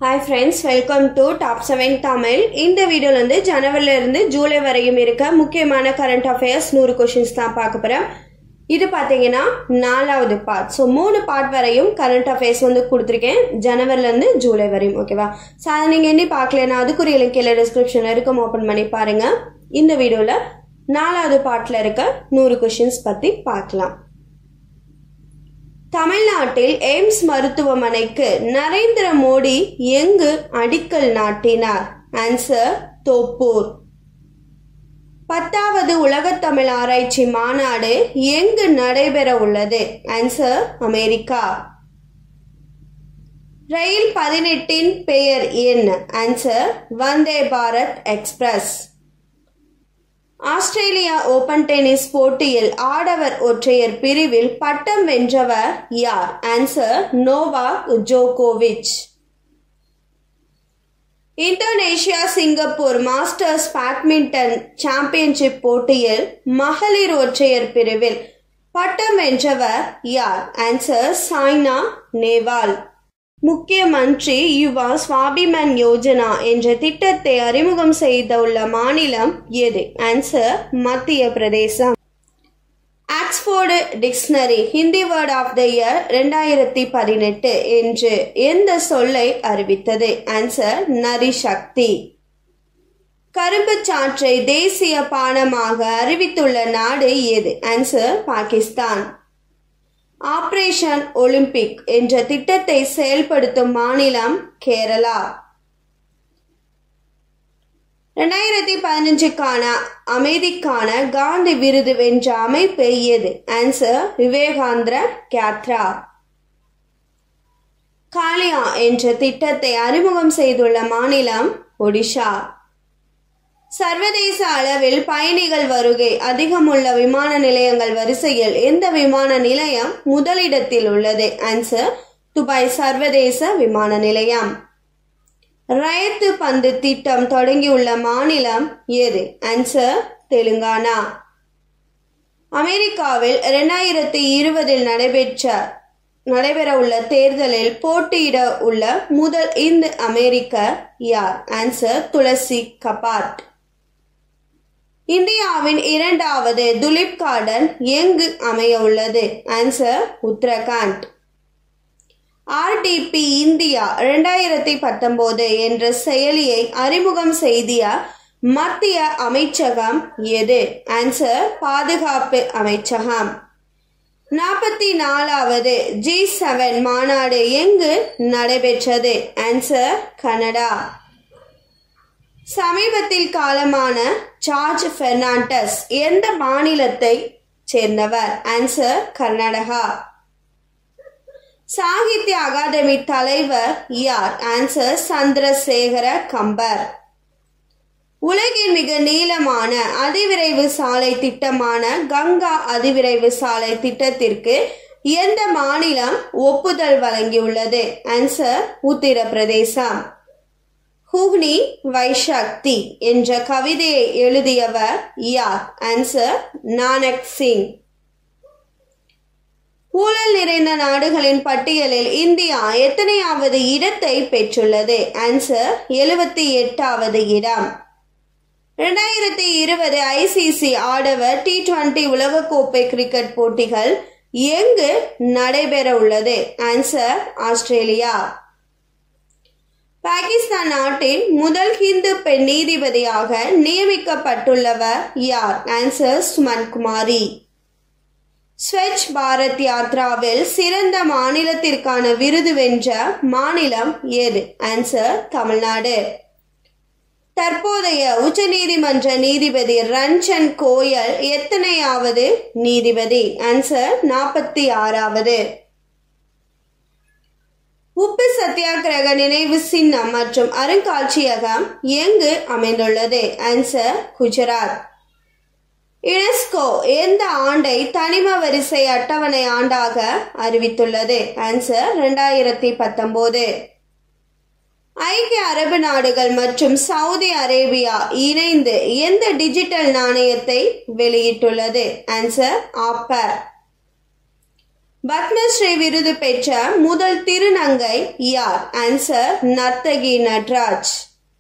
hi friends welcome to top seven Tamil இந்த வீடியோல இருந்து ஜனவரில இருந்து ஜூலை வரையும் இருக்க முக்கியமான கரண்ட் அஃபேர்ஸ் நூறு கொஷின்ஸ் தான் பார்க்க போறேன் இது பார்த்தீங்கன்னா நாலாவது பார்ட் ஸோ மூணு பார்ட் வரையும் கரண்ட் அஃபேர்ஸ் வந்து கொடுத்துருக்கேன் ஜனவரிலேருந்து ஜூலை வரையும் ஓகேவா ஸோ அதை நீங்கள் என்ன பார்க்கலன்னா அதுக்குரிய லிங்க் கீழே டிஸ்கிரிப்ஷனில் இருக்கும் ஓப்பன் பண்ணி பாருங்க இந்த வீடியோவில் நாலாவது பார்ட்டில் இருக்க நூறு கொஷின்ஸ் பற்றி பார்க்கலாம் தமிழ்நாட்டில் எய்ம்ஸ் மருத்துவமனைக்கு நரேந்திர மோடி எங்கு அடிக்கல் நாட்டினார் ஆன்சர் தோப்பூர் பத்தாவது உலகத்தமிழ் ஆராய்ச்சி மாநாடு எங்கு நடைபெற உள்ளது ஆன்சர் அமெரிக்கா ரயில் பதினெட்டின் பெயர் என்ன answer Vande Bharat express Australia open tennis போட்டியில் ஆடவர் ஒற்றையர் பிரிவில் பட்டம் வென்றவர் யார் ஆன்சர் நோவாக் ஜோகோவிச் Indonesia Singapore masters badminton championship போட்டியில் மகளிர் ஒற்றையர் பிரிவில் பட்டம் வென்றவர் யார் ஆன்சர் சாய்னா நேவால் முக்கியமந்திரி யுவா சுவாபிமன் யோஜனா என்ற திட்டத்தை அறிமுகம் செய்துள்ள மாநிலம் எது answer Madhya Pradesh Oxford dictionary Hindi word of the year ரெண்டாயிரத்தி பதினெட்டு என்று எந்த சொல்லை அறிவித்தது ஆன்சர் நரி சக்தி கரும்பு சாற்றை தேசிய பானமாக அறிவித்துள்ள நாடு எது ஆன்சர் பாகிஸ்தான் ஆபரேஷன் ஒலிம்பிக் என்ற திட்டத்தை செயல்படுத்தும் மாநிலம் கேரளா ரெண்டாயிரத்தி பதினஞ்சுக்கான அமைதிக்கான காந்தி விருது வென்ற அமைப்பு எது ஆன்சர் விவேகாந்திர கேத்ரா காலியா என்ற திட்டத்தை அறிமுகம் செய்துள்ள மாநிலம் ஒடிஷா சர்வதேச அளவில் பயணிகள் வருகை அதிகமுள்ள விமான நிலையங்கள் வரிசையில் எந்த விமான நிலையம் முதலிடத்தில் உள்ளது ஆன்சர் துபாய் சர்வதேச விமான நிலையம் ரயத்து பந்து திட்டம் தொடங்கியுள்ள மாநிலம் எது ஆன்சர் தெலுங்கானா அமெரிக்காவில் இரண்டாயிரத்தி இருபதில் நடைபெற்ற நடைபெற உள்ள தேர்தலில் போட்டியிட உள்ள முதல் இந்து அமெரிக்க யார் ஆன்சர் துளசி கபாட் இந்தியாவின் இரண்டாவது துலிப் கார்டன் எங்கு அமைய உள்ளது ஆன்சர் உத்தரகாண்ட் ஆர்டிபி இந்தியா இரண்டாயிரத்தி பத்தொன்பது என்ற செயலியை அறிமுகம் செய்திய மத்திய அமைச்சகம் எது ஆன்சர் பாதுகாப்பு அமைச்சகம் நாற்பத்தி நாலாவது ஜி செவன் மாநாடு எங்கு நடைபெற்றது ஆன்சர் கனடா சமீபத்தில் காலமான ஜார்ஜ் பெர்னாண்டஸ் எந்த மாநிலத்தை சேர்ந்தவர் ஆன்சர் கர்நாடகா சாகித்ய அகாதமி தலைவர் யார் ஆன்சர் சந்திரசேகர கம்பர் உலகின் மிக நீளமான அதிவிரைவு சாலை திட்டமான கங்கா அதிவிரைவு சாலை திட்டத்திற்கு எந்த மாநிலம் ஒப்புதல் வழங்கியுள்ளது ஆன்சர் உத்தரப்பிரதேசம் ஹூக்னி வைசக்தி என்ற கவிதையை எழுதியவர் யார் ஆன்சர் நானக் சிங் ஊழல் நிறைந்த நாடுகளின் பட்டியலில் இந்தியா எத்தனையாவது இடத்தை பெற்றுள்ளது ஆன்சர் எழுபத்தி எட்டாவது இடம் இரண்டாயிரத்தி இருபது ஐசிசி ஆடவர் டி டுவெண்டி உலகக்கோப்பை கிரிக்கெட் போட்டிகள் எங்கு நடைபெற உள்ளது ஆன்சர் ஆஸ்திரேலியா பாகிஸ்தான் நாட்டின் முதல் ஹிந்து பெண் நீதிபதியாக நியமிக்கப்பட்டுள்ளவர் யார் ஆன்சர் சுமன் குமாரி ஸ்வச் பாரத் யாத்ராவில் சிறந்த மாநிலத்திற்கான விருது வென்ற மாநிலம் எது ஆன்சர் தமிழ்நாடு தற்போதைய உச்சநீதிமன்ற நீதிபதி ரஞ்சன் கோயல் எத்தனையாவது நீதிபதி ஆன்சர் நாற்பத்தி ஆறாவது உப்பு சத்தியாகிரக நினைவு சின்னம் மற்றும் அருங்காட்சியகம் எங்கு அமைந்துள்ளது ஆன்சர் குஜராத் யுனெஸ்கோ எந்த ஆண்டை தனிம வரிசை அட்டவணை ஆண்டாக அறிவித்துள்ளது ஆன்சர் ரெண்டாயிரத்தி பத்தொன்பது ஐக்கிய அரபு நாடுகள் மற்றும் சவுதி அரேபியா இணைந்து எந்த டிஜிட்டல் நாணயத்தை வெளியிட்டுள்ளது ஆன்சர் ஆப்பர் பத்மஸ்ரீ விருது பெற்ற முதல் திருநங்கை யார் ஆன்சர் நர்த்தகி நட்ராஜ்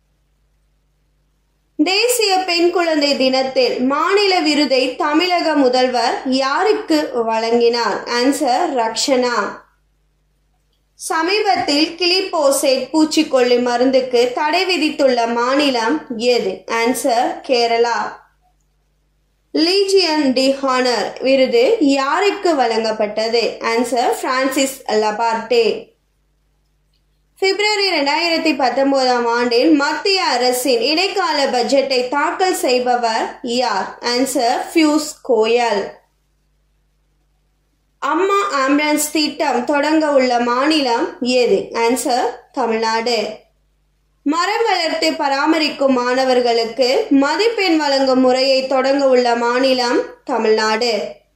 தேசிய பெண் குழந்தை தினத்தில் மாநில விருதை தமிழக முதல்வர் யாருக்கு வழங்கினார் ஆன்சர் ரக்ஷனா சமீபத்தில் கிளிபோசேட் பூச்சிக்கொல்லி மருந்துக்கு தடை விதித்துள்ள மாநிலம் எது answer Kerala Legion d' Honour விருது யாருக்கு வழங்கப்பட்டது ஆன்சர் பிரான்சிஸ் லபார்டே பிப்ரவரி இரண்டாயிரத்தி பத்தொன்பதாம் ஆண்டில் மத்திய அரசின் இடைக்கால பட்ஜெட்டை தாக்கல் செய்பவர் யார் ஆன்சர் பியூஸ் கோயல் அம்மா ஆம்புலன்ஸ் திட்டம் தொடங்க உள்ள மாநிலம் எது ஆன்சர் தமிழ்நாடு மரம் வளர்த்து பராமரிக்கும் மாணவர்களுக்கு மதிப்பெண் வழங்கும் முறையை தொடங்க உள்ள மாநிலம் Tamil Nadu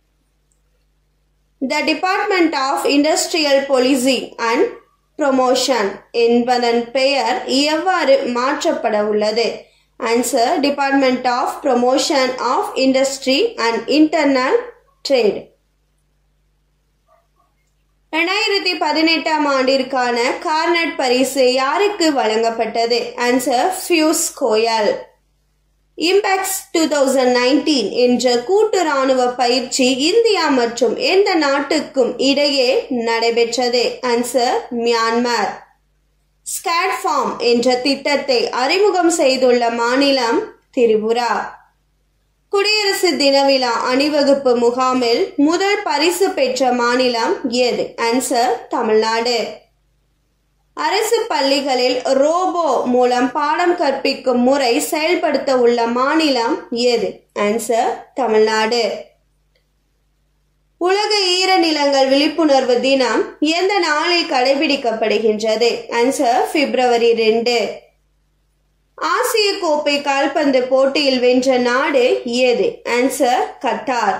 the department of industrial policy and promotion என்பதன் பெயர் எவ்வாறு மாற்றப்பட உள்ளது answer department of promotion of industry and internal trade ரெண்டாயிரத்தி பதினெட்டாம் ஆண்டிற்கான கார்னட் பரிசு யாருக்கு வழங்கப்பட்டது answer Piyush Goyal IMBEX two thousand nineteen என்ற கூட்டு ராணுவ பயிற்சி இந்தியா மற்றும் எந்த நாட்டுக்கும் இடையே நடைபெற்றது ஆன்சர் மியான்மர் ஸ்கேட்ஃபார்ம் என்ற திட்டத்தை அறிமுகம் செய்துள்ள மாநிலம் திரிபுரா குடியரசு தின விழா அணிவகுப்பு முகாமில் முதல் பரிசு பெற்ற மாநிலம் எது ஆன்சர் தமிழ்நாடு அரசு பள்ளிகளில் ரோபோ மூலம் பாடம் கற்பிக்கும் முறை செயல்படுத்த உள்ள மாநிலம் எது ஆன்சர் தமிழ்நாடு உலக ஈரநிலங்கள் விழிப்புணர்வு தினம் எந்த நாளில் கடைபிடிக்கப்படுகின்றது ஆன்சர் பிப்ரவரி ரெண்டு ஆசிய கோப்பை கால்பந்து போட்டியில் வென்ற நாடு ஏது ஆன்சர் கத்தார்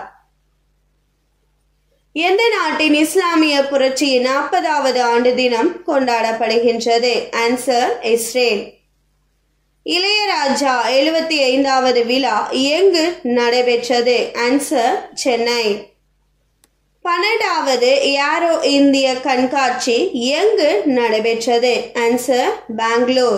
எந்த நாட்டின் இஸ்லாமிய புரட்சியின் நாற்பதாவது ஆண்டு தினம் கொண்டாடப்படுகின்றது ஆன்சர் இஸ்ரேல் இளையராஜா எழுபத்தி ஐந்தாவது விழா எங்கு நடைபெற்றது ஆன்சர் சென்னை பன்னெண்டாவது ஏரோ இந்திய கண்காட்சி எங்கு நடைபெற்றது ஆன்சர் பெங்களூர்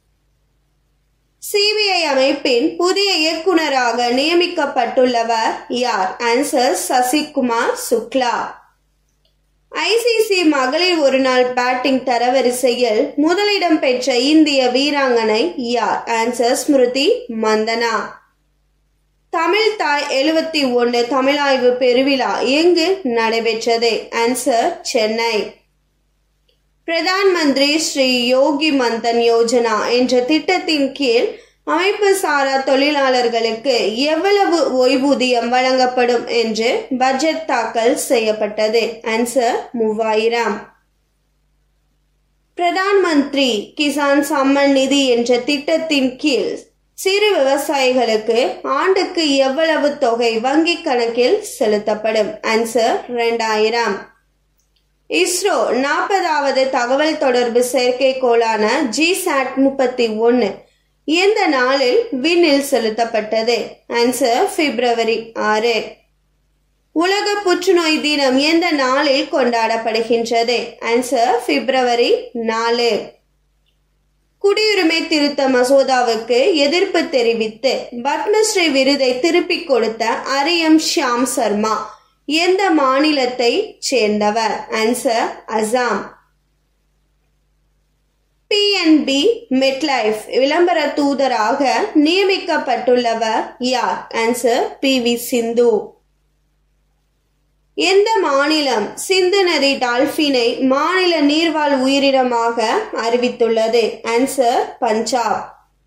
சிபிஐ அமைப்பின் புதிய இயக்குனராக நியமிக்கப்பட்டுள்ளவர் யார் ஆன்சர் சசிகுமார் சுக்லா ஐசிசி மகளிர் ஒருநாள் பேட்டிங் தரவரிசையில் முதலிடம் பெற்ற இந்திய வீராங்கனை யார் ஆன்சர் ஸ்மிருதி மந்தனா தமிழ் தாய் எழுபத்தி ஒன்று தமிழாய்வு பெருவிழா எங்கு நடைபெற்றது ஆன்சர் சென்னை பிரதான் மந்திரி ஸ்ரீ யோகி மந்தன் யோஜனா என்ற திட்டத்தின் கீழ் அமைப்பு சாரா தொழிலாளர்களுக்கு எவ்வளவு ஓய்வூதியம் வழங்கப்படும் என்று பட்ஜெட் தாக்கல் செய்யப்பட்டது ஆன்சர் மூவாயிரம் பிரதான் மந்திரி கிசான் சம்மன் நிதி என்ற திட்டத்தின் கீழ் சிறு விவசாயிகளுக்கு ஆண்டுக்கு எவ்வளவு தொகை வங்கி கணக்கில் செலுத்தப்படும் ஆன்சர் ரெண்டாயிரம் இஸ்ரோ நாற்பதாவது தகவல் தொடர்பு செயற்கைக்கோளான ஜிசாட் முப்பத்தி ஒன்று எந்த நாளில் விண்ணில் செலுத்தப்பட்டது ஆன்சர் பிப்ரவரி ஆறு உலக புற்றுநோய் தினம் எந்த நாளில் கொண்டாடப்படுகின்றது ஆன்சர் பிப்ரவரி நாலு குடியுரிமை திருத்த மசோதாவுக்கு எதிர்ப்பு தெரிவித்து பத்மஸ்ரீ விருதை திருப்பிக் கொடுத்த அரியம் ஷியாம் சர்மா எந்த மாநிலத்தை சேர்ந்தவர் ஆன்சர் அசாம் பிஎன்பி மெட்லைஃப் விளம்பர தூதராக நியமிக்கப்பட்டுள்ளவர் யார் ஆன்சர் பி வி சிந்து எந்த மாநிலம் சிந்து நதி டால்பினை மாநில நீர்வாழ் உயிரினமாக அறிவித்துள்ளது ஆன்சர் பஞ்சாப்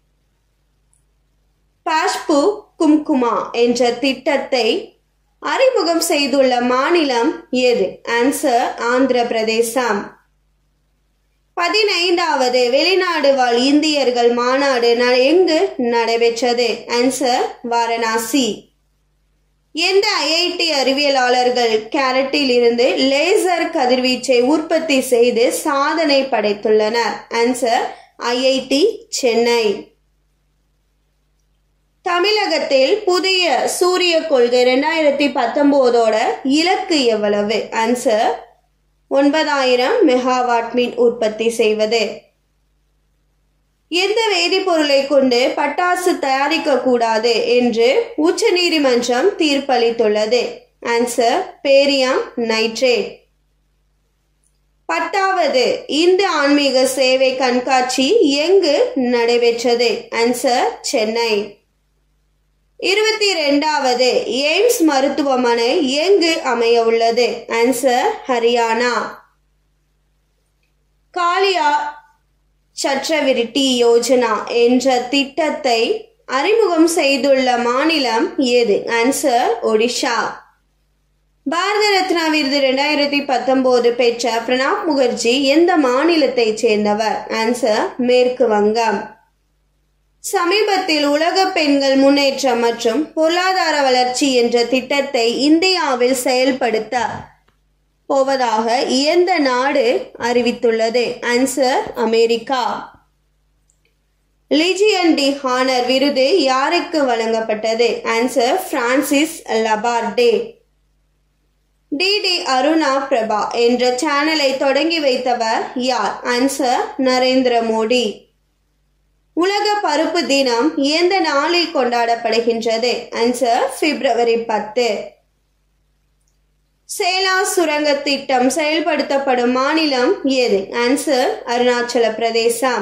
பாஷ்பு கும்குமா என்ற திட்டத்தை அறிமுகம் செய்துள்ள மாநிலம் எது ஆன்சர் ஆந்திர பிரதேசம் பதினைந்தாவது வெளிநாடு வாழ் இந்தியர்கள் மாநாடு எங்கு நடைபெற்றது ஆன்சர் வாரணாசி எந்த ஐஐடி அறிவியலாளர்கள் கேரட்டில் இருந்து லேசர் கதிர்வீச்சை உற்பத்தி செய்து சாதனை படைத்துள்ளனர் ஆன்சர் ஐஐடி சென்னை தமிழகத்தில் புதிய சூரிய கொள்கை ரெண்டாயிரத்தி பத்தொன்பதோட இலக்கு எவ்வளவு ஆன்சர் ஒன்பதாயிரம் மெகாவாட் மின் உற்பத்தி செய்வது எந்த வேதிப்பொருளை கொண்டு பட்டாசு தயாரிக்க கூடாது என்று உச்ச நீதிமன்றம் தீர்ப்பளித்துள்ளது ஆன்சர் பேரியம் நைட்ரேட் பத்தாவது இந்து ஆன்மீக சேவை கண்காட்சி எங்கு நடைபெற்றது ஆன்சர் சென்னை இருபத்தி ரெண்டாவது எய்ம்ஸ் மருத்துவமனை எங்கு அமைய உள்ளது ஆன்சர் ஹரியானா காலியா சற்றவிருட்டி யோஜனா என்ற திட்டத்தை அறிமுகம் செய்துள்ள மாநிலம் எது ஆன்சர் ஒடிஷா பாரத ரத்னா விருது ரெண்டாயிரத்தி பத்தொன்பது பெற்ற பிரணாப் முகர்ஜி எந்த மாநிலத்தைச் சேர்ந்தவர் ஆன்சர் மேற்கு வங்கம் சமீபத்தில் உலக பெண்கள் முன்னேற்றம் மற்றும் பொருளாதார வளர்ச்சி என்ற திட்டத்தை இந்தியாவில் செயல்படுத்த போவதாக எந்த நாடு அறிவித்துள்ளது answer America Legion d' Honour விருது யாருக்கு வழங்கப்பட்டது answer Francis Laborde DD Aruna Prabha என்ற சேனலை தொடங்கி வைத்தவர் யார் ஆன்சர் நரேந்திர மோடி உலக பருப்பு தினம் எந்த நாளில் கொண்டாடப்படுகின்றது ஆன்சர் பிப்ரவரி பத்து சேலா சுரங்க திட்டம் செயல்படுத்தப்படும் மாநிலம் எது answer Arunachal Pradesh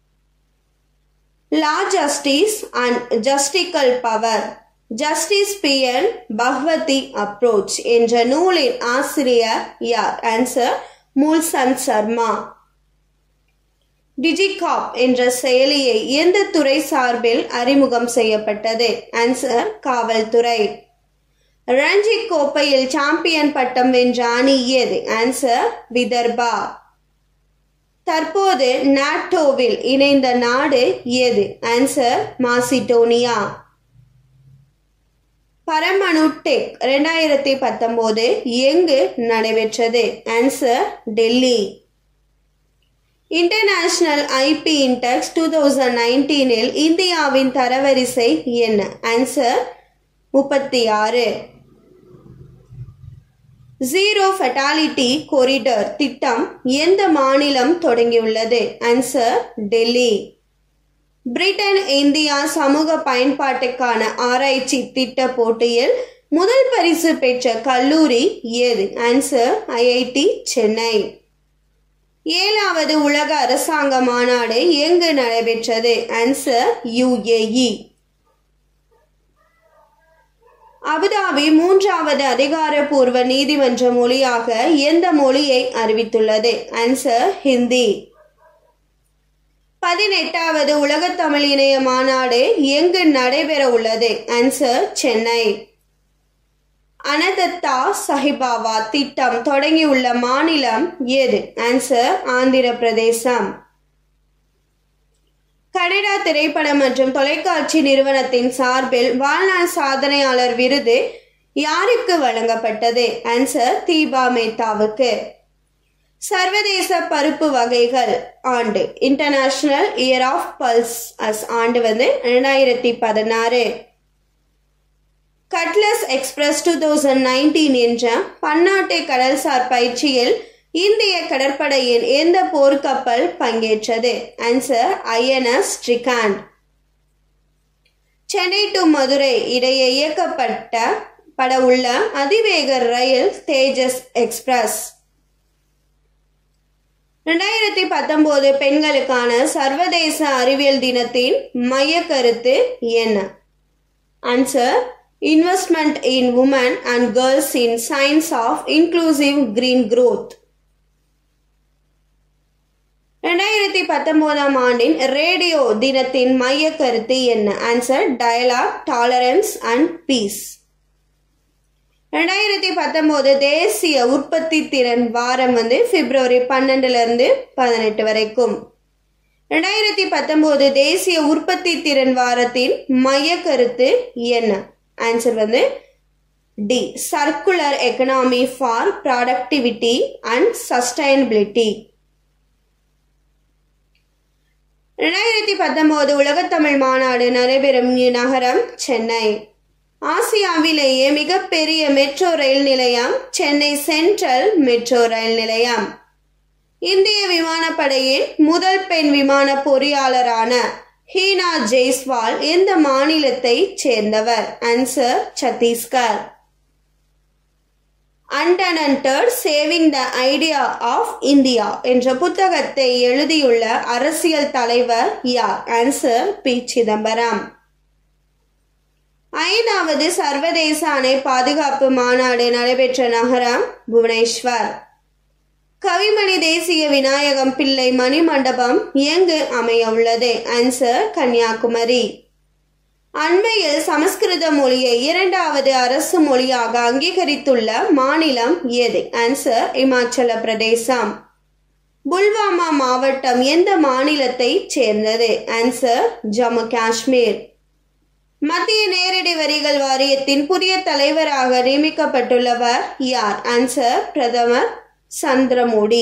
law justice and judicial power justice P N Bhagwati approach என்ற நூலின் ஆசிரியர் யார் ஆன்சர் மூல்சந்த் சர்மா டிஜிகாப் என்ற செயலியை எந்த துறை சார்பில் அறிமுகம் செய்யப்பட்டது ஆன்சர் காவல்துறை ரஞ்சி கோப்பையில் சாம்பியன் பட்டம் வென்ற அணி எது ஆன்சர் விதர்பா தற்போது நாட்டோவில் இணைந்த நாடு எது ஆன்சர் மாசிடோனியா பரமணு டெக் ரெண்டாயிரத்தி பத்தொன்பது எங்கு நடைபெற்றது answer Delhi international IP index two thousand நைன்டீனில் இந்தியாவின் தரவரிசை என்ன ஆன்சர் முப்பத்தி ஆறு ஜீரோ ஃபெட்டாலிட்டி கொரிடர் திட்டம் எந்த மாநிலம் தொடங்கியுள்ளது ஆன்சர் டெல்லி பிரிட்டன் இந்தியா சமூக பயன்பாட்டுக்கான ஆராய்ச்சி திட்ட போட்டியில் முதல் பரிசு பெற்ற கல்லூரி எது ஆன்சர் ஐஐடி சென்னை ஏழாவது உலக அரசாங்க மாநாடு எங்கு நடைபெற்றது ஆன்சர் யுஏஇ அபுதாபி மூன்றாவது அதிகாரப்பூர்வ நீதிமன்ற மொழியாக எந்த மொழியை அறிவித்துள்ளது ஆன்சர் ஹிந்தி பதினெட்டாவது உலகத் தமிழ் இணைய மாநாடு எங்கு நடைபெற உள்ளது ஆன்சர் சென்னை அனதத்தா சஹிபாவா திட்டம் தொடங்கியுள்ள மாநிலம் எது ஆன்சர் ஆந்திர பிரதேசம் கனடா திரைப்படம் மற்றும் தொலைக்காட்சி நிறுவனத்தின் சார்பில் வாழ்நாள் சாதனையாளர் விருது யாருக்கு வழங்கப்பட்டது ஆன்சர் தீபா மேத்தாவுக்கு சர்வதேச பருப்பு வகைகள் ஆண்டு international year of pulses ஆண்டு வந்து ரெண்டாயிரத்தி பதினாறு Cutlass express two thousand nineteen என்ற பன்னாட்டு கடல்சார் பயிற்சியில் இந்திய கடற்படையின் எந்த போர்க்கப்பல் பங்கேற்றது ஆன்சர் ஐஎன்எஸ் ஸ்ட்ரிகாண்ட் சென்னை டு மதுரை இடையே இயக்கப்பட்ட பட உள்ள அதிவேக ரயில் தேஜஸ் எக்ஸ்பிரஸ் ரெண்டாயிரத்தி பத்தொன்பது பெண்களுக்கான சர்வதேச அறிவியல் தினத்தின் மைய கருத்து என்ன answer investment in women and girls in science of inclusive green growth ரெண்டாயிரத்தி பத்தொன்பதாம் ஆண்டின் ரேடியோ தினத்தின் மைய கருத்து என்ன answer dialogue tolerance and peace ரெண்டாயிரத்தி பத்தொம்போது தேசிய உற்பத்தி திறன் வாரம் வந்து பிப்ரவரி பன்னெண்டுல இருந்து பதினெட்டு வரைக்கும் ரெண்டாயிரத்தி பத்தொம்போது தேசிய உற்பத்தி திறன் வாரத்தின் மைய கருத்து என்ன ஆன்சர் வந்து the circular economy for productivity and sustainability ரெண்டாயிரத்தி பத்தொன்பது உலகத்தமிழ் மாநாடு நடைபெறும் நகரம் சென்னை ஆசியாவிலேயே மிகப்பெரிய மெட்ரோ ரயில் நிலையம் சென்னை சென்ட்ரல் மெட்ரோ ரயில் நிலையம் இந்திய விமானப்படையின் முதல் பெண் விமான பொறியாளரான ஹீனா ஜெய்ஸ்வால் எந்த மாநிலத்தை சேர்ந்தவர் answer Chhattisgarh unintended saving the idea of India என்ற புத்தகத்தை எழுதியுள்ள அரசியல் தலைவர் யார் ஆன்சர் பி சிதம்பரம் ஐந்தாவது சர்வதேச அணை பாதுகாப்பு மாநாடு நடைபெற்ற நகரம் புவனேஸ்வர் கவிமணி தேசிய விநாயகம் பிள்ளை மணிமண்டபம் எங்கு அமைய உள்ளது ஆன்சர் கன்னியாகுமரி அண்மையில் சமஸ்கிருத மொழியை இரண்டாவது அரசு மொழியாக அங்கீகரித்துள்ள மாநிலம் எது ஆன்சர் இமாச்சல பிரதேசம் புல்வாமா மாவட்டம் எந்த மாநிலத்தை சேர்ந்தது ஆன்சர் ஜம்மு காஷ்மீர் மத்திய நேரடி வரிகள் வாரியத்தின் புதிய தலைவராக நியமிக்கப்பட்டுள்ளவர் யார் ஆன்சர் பிரதமர் சந்திரமோடி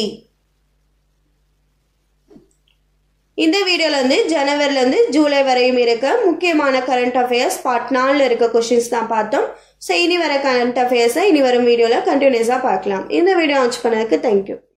இந்த வீடியோவில் வந்து ஜனவரிலேருந்து ஜூலை வரையும் இருக்க முக்கியமான கரண்ட் அஃபேர்ஸ் பார்ட் நாலில் இருக்க கொஷின்ஸ் தான் பார்த்தோம் ஸோ இனி வர கரண்ட் அஃபேர்ஸை இனி வரும் வீடியோவில் கண்டினியூஸாக பார்க்கலாம் இந்த வீடியோ வாட்ச் பண்ணதுக்கு தேங்க்யூ